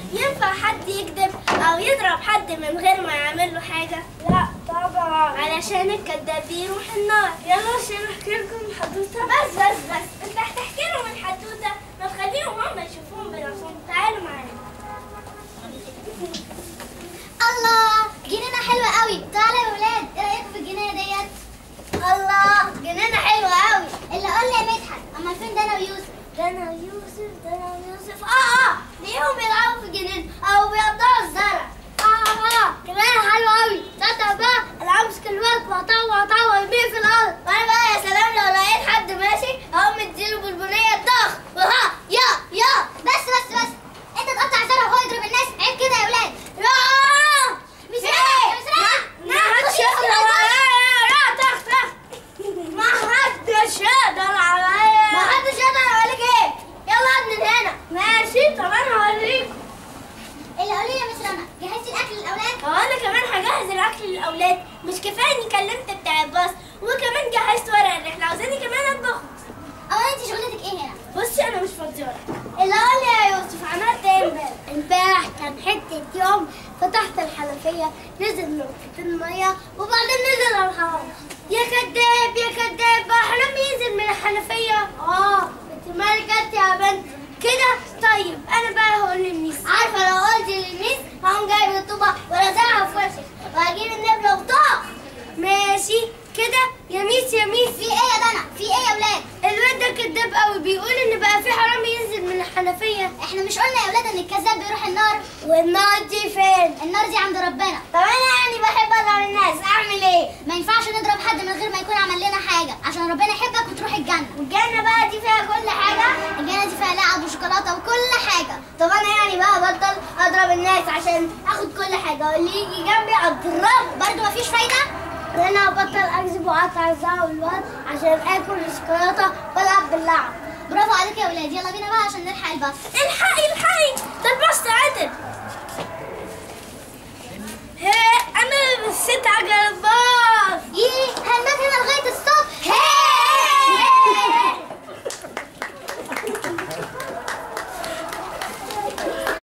ينفع حد يكذب او يضرب حد من غير ما يعمل له حاجه لا طبعا علشان الكذاب بيروح النار يلا عشان احكي لكم حدوته بس بس بس انت هتحكي لهم الحدوته ما تخليهم هم يشوفوهم بنفسهم تعالوا معانا الله جنينة حلوة قوي تعالوا يا ولاد ايه رأيكم في الجنينة ديت الله جنينة حلوة قوي اللي قول لي يا مدحت اما فين دانا ويوسف دانا ويوسف دانا ويوسف اه اه ليهم بيلعبوا في الجنينه او بيقطعوا الزرع اه اه جنينة حلوة قوي تصدق بقى انا امسك الوقت واقطعه واقطعه وارميه في الارض وانا بقى يا سلام لو لقيت حد ماشي اقوم مديله بالبنيه الضخ وها يا يا بس بس بس انت تقطع زرع وهو يضرب الناس عيب كده يا ولاد يا مش رايح مش رايح ما حدش يقدر عليا لا تخ تخ ما حدش يقدر عليا ما حدش يقدر عليك ايه يلا من هنا ماشي طب انا هوريكم اللي قولي لي يا مس رنا جهزتي الاكل للاولاد هو انا كمان هجهز الاكل للاولاد مش كفايه اني كلمت بتاع الباص وكمان جهزت ورق الرحله عاوزاني كمان اطبخ او انت شغلتك ايه هنا بصي انا مش فاضيه اللي قال لي يا يوسف عملت ايه امبارح امبارح كان حته يوم فتحت الحنفيه نزل نقطتين ميه وبعدين نزل على الهواء يا كداب يا كداب بقى حرام ينزل من الحنفيه اه انت مالك انت يا بنت كده طيب انا بقى هقول للميس عارفه لو قلت للميس هقوم جايب الطوبه ورزعها في وشك وهجيب النبله وطاق ماشي كده يا ميس يا ميس في ايه يا دنا في ايه يا ولاد الواد ده كداب قوي بيقول ان بقى في حرام ينزل من الحنفيه احنا مش قلنا يا ولاد ان الكذاب بيروح النار والنار دي فين النار دي عند ربنا طب انا يعني بحب اضرب الناس اعمل ايه ما ينفعش نضرب حد من غير ما يكون عمل لنا حاجه عشان ربنا يحبك وتروح الجنه والجنه بقى دي فيها كل حاجه الجنه دي فيها لعب وشوكولاته وكل حاجه طب انا يعني بقى بطل اضرب الناس عشان اخد كل حاجه واللي يجي جنبي اضربه برضه مفيش فايده انا هبطل اكذب واقطع الزعل والواد عشان اكل الشوكولاته والعب باللعب برافو عليك يا ولاد يلا بينا بقى عشان نلحق الباص الحقي الحقي